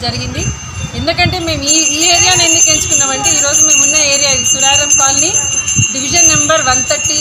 జరిగింది ఎందుకంటే మేము ఈ ఈ ఏరియాని ఎందుకు ఎంచుకున్నామంటే ఈరోజు మేము ఉన్న ఏరియా ఇది Suraram colony division number one thirty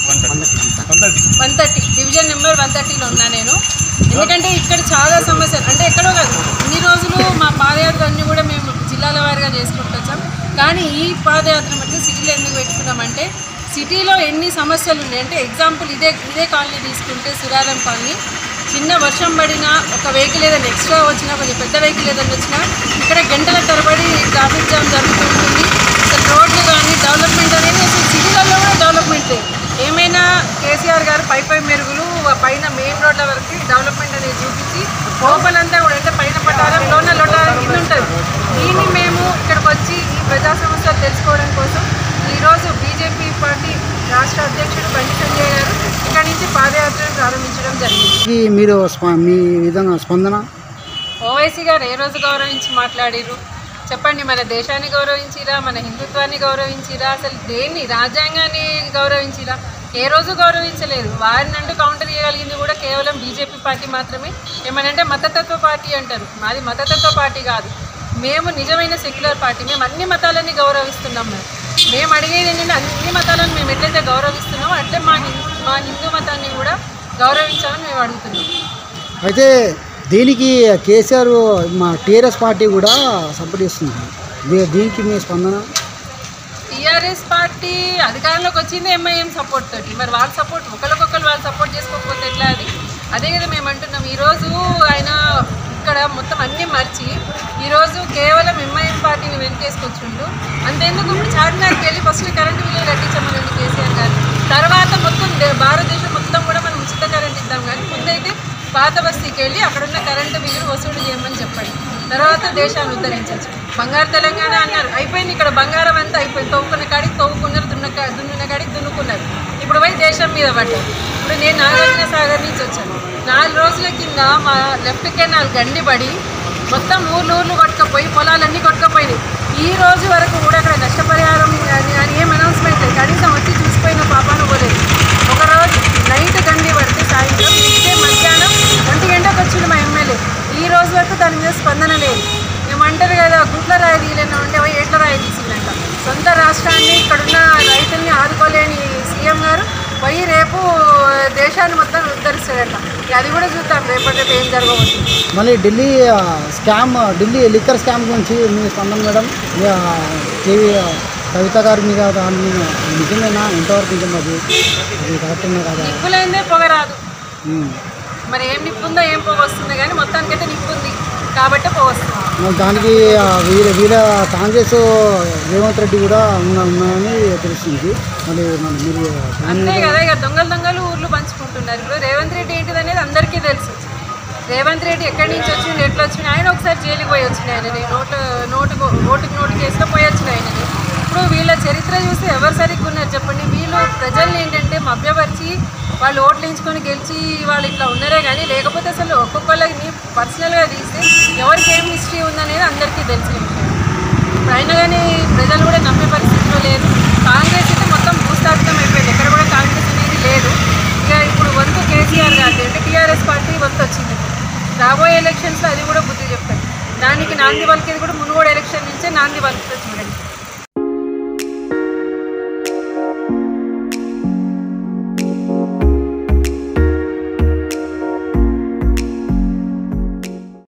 one thirty division number one థర్టీలో ఉన్నా నేను ఎందుకంటే ఇక్కడ చాలా సమస్యలు అంటే ఎక్కడో కాదు ఇన్ని రోజులు మా పాదయాత్ర అన్నీ కూడా మేము జిల్లాల వారీగా చేసుకుంటూ వచ్చాం కానీ ఈ పాదయాత్ర మధ్య సిటీలో ఎందుకు పెట్టుకున్నామంటే సిటీలో ఎన్ని సమస్యలు ఉన్నాయి అంటే ఎగ్జాంపుల్ ఇదే ఇదే కాలనీ తీసుకుంటే సురారం కాలనీ చిన్న వర్షం పడినా ఒక వెహికల్ ఏదైనా ఎక్స్ట్రా వచ్చినా కొంచెం పెద్ద వెహికల్ ఏదైనా వచ్చినా ఇక్కడ గంటల తరబడి ట్రాఫిక్ జామ్ జరుగుతూ ఉంటుంది అసలు రోడ్లు కానీ డెవలప్మెంట్ అనేది అసలు సిటీలలో కూడా డెవలప్మెంట్ లేదు ఏమైనా కేసీఆర్ గారు పై పై మెరుగులు ఆ పైన మెయిన్ రోడ్ల వరకు డెవలప్మెంట్ అనేది చూపించి లోపలంతా కూడా అంటే పైన పట్టారం లోన లొటారం కింద ఉంటుంది దీన్ని మేము ఇక్కడికి వచ్చి ఈ ప్రజా సమస్యలు తెలుసుకోవడం కోసం ఈరోజు బీజేపీ పార్టీ రాష్ట్ర అధ్యక్షుడు బండి సంజయ్ గారు ఇక్కడి నుంచి పాదయాత్రను ప్రారంభించడం జరిగింది ఈ మీరు స్ప- మీ విధంగా స్పందన ఓవైసీ గారు ఏ రోజు గౌరవించి మాట్లాడిరు చెప్పండి మన దేశాన్ని గౌరవించిరా మన హిందుత్వాన్ని గౌరవించిరా అసలు దేన్ని రాజ్యాంగాన్ని గౌరవించిరా ఏ రోజు గౌరవించలేదు వారిని అంటూ కౌంటర్ చేయగలిగింది కూడా కేవలం బీజేపీ పార్టీ మాత్రమే ఏమనంటే మతతత్వ పార్టీ అంటారు మాది మతతత్వ పార్టీ కాదు మేము నిజమైన సెక్యులర్ పార్టీ మేము అన్ని మతాలని గౌరవిస్తున్నాం మేము మేము అడిగేది ఏంటంటే అన్ని మతాలను మేము ఎట్లయితే గౌరవిస్తున్నామో అట్లే మా హిందూ మా హిందూ మతాన్ని కూడా గౌరవించాలని మేము అడుగుతున్నాం అయితే దీనికి కేసీఆర్ మా టీఆర్ఎస్ పార్టీ కూడా సపోర్ట్ చేస్తుంది దీ- దీనికి మీ స్పందన టీఆర్ఎస్ పార్టీ అధికారంలోకి వచ్చింది ఎంఐఎం సపోర్ట్ తోటి మరి వాళ్ళ సపోర్ట్ ఒకరికొకరు వాళ్ళు సపోర్ట్ చేసుకోకపోతే ఎట్లా అది అదే కదా మేము అంటున్నాం ఈరోజు ఆయన ఇక్కడ మొత్తం అన్నీ మర్చి ఈరోజు కేవలం ఎంఐఎం పార్టీని వెనకేసుకొచ్చిండు అంతేందుకు ఇప్పుడు చార్మినార్కి వెళ్ళి ఫస్ట్ కరెంటు బిల్లు కట్టించమనండి కేసీఆర్ గారు తర్వాత మొత్తం దే- భారతదేశం మొత్తం కూడా మనం ఉచిత కరెంట్ ఇద్దాం కానీ ముందైతే పాత బస్తీకి వెళ్ళి అక్కడున్న కరెంటు బిల్లు వసూలు చేయమని చెప్పండి తర్వాత దేశాన్ని ఉద్ధరించవచ్చు బంగారు తెలంగాణ అన్నారు అయిపోయింది ఇక్కడ బంగారం అంతా అయిపోయింది తవ్వుకున్న కాడికి తవ్వుకున్నారు దున్న కా- దున్నున్న కాడికి దున్నుకున్నారు ఇప్పుడు పోయి దేశం మీద పడ్డారు ఇప్పుడు నేను నాగార్జున సాగర్ నుంచి వచ్చాను నాలుగు రోజుల కింద మా లెఫ్ట్ కెనాల్ గండి పడి మొత్తం ఊర్లు ఊర్లు కొట్టుకపోయి పొలాలన్నీ కొట్టుకపోయినాయి ఈ రోజు వరకు కూడా అక్కడ నష్టపరిహారం అని అని ఏం అనౌన్స్మెంట్ లేదు కనీసం వచ్చి చూసిపోయిన పాపాను పోలేదు ఒక రోజు నైట్ గండి పడితే సాయంత్రం ఇదే మధ్యాహ్నం ఒంటి గంటకు వచ్చిండు మా ఎమ్మెల్యే ఈ రోజు వరకు దాని మీద స్పందన లేదు ఏమంటారు కదా గుట్ల రాయి తీయలేనా అంటే పోయి ఏట్ల రాయి తీసిందంట సొంత రాష్ట్రాన్ని ఇక్కడున్న రైతుల్ని ఆదుకోలేని సీఎం గారు పోయి రేపు దేశాన్ని మొత్తం ఉద్ధరిస్తాడట ఇక అది కూడా చూద్దాం రేపటి రేపు ఏం జరగబోతుంది మళ్ళీ ఢిల్లీ ఆ, స్కామ్ ఢిల్లీ లిక్కర్ స్కామ్ గురించి మీ స్పందన మేడం ఇక కేవీ కవిత గారి మీద దాని మీద నిజమేనా ఎంతవరకు నిజం అది అది కరెక్టేనా కాదా నిప్పులైందే పొగ రాదు ఉమ్. మరి ఏం నిప్పు ఉందో ఏం పొగ వస్తుంది కానీ మొత్తానికైతే నిప్పు ఉంది కాబట్టి పొగ వస్తుంది మరి దానికి ఆ, వీళ్ళ వీళ్ళ కాంగ్రెస్ రేవంత్ రెడ్డి కూడా ఉన్న ఉన్నాయని తెలుస్తుంది మళ్ళీ మన మీరు దాని అంతే మీద కదా ఇక దొంగలు దొంగలు ఊర్లు పంచుకుంటున్నారు ఇప్పుడు రేవంత్ రెడ్డి ఏంటిది అనేది అందరికీ తెలుసు రేవంత్ రెడ్డి ఎక్కడి నుంచి వచ్చిండు ఎట్లా వచ్చిండు ఆయన ఒకసారి జైలుకి పోయి వచ్చిన ఆయనని నోటు నోటు ఓటుకి నోటు కేసులో పోయి వచ్చిన ఆయనని ఇప్పుడు వీళ్ళ చరిత్ర చూస్తే ఎవరు సరిగ్గా ఉన్నారు చెప్పండి వీళ్ళు ప్రజల్ని ఏంటంటే మభ్యపరిచి వాళ్ళు ఓట్లు వేయించుకొని గెలిచి వాళ్ళు ఇట్లా ఉన్నారే కానీ లేకపోతే అసలు ఒక్కొక్కళ్ళని పర్సనల్గా తీస్తే ఎవరికి ఏం హిస్టరీ ఉందనేది అందరికీ తెలిసిన విషయం ఇప్పుడు అయినా కానీ ప్రజలు కూడా నమ్మే పరిస్థితిలో లేరు కాంగ్రెస్ అయితే మొత్తం భూస్థాపితం అయిపోయింది ఎక్కడ కూడా కాంగ్రెస్ అనేది లేదు ఇక ఇప్పుడు వంతు కేసీఆర్ గారి అంటే టీఆర్ఎస్ పార్టీ వంతు వచ్చింది రాబోయే ఎలక్షన్స్లో అది కూడా బుద్ధి చెప్తారు దానికి నాంది పలికేది కూడా మునుగోడు ఎలక్షన్ నుంచే నాంది పలుకుతుంది చూడండి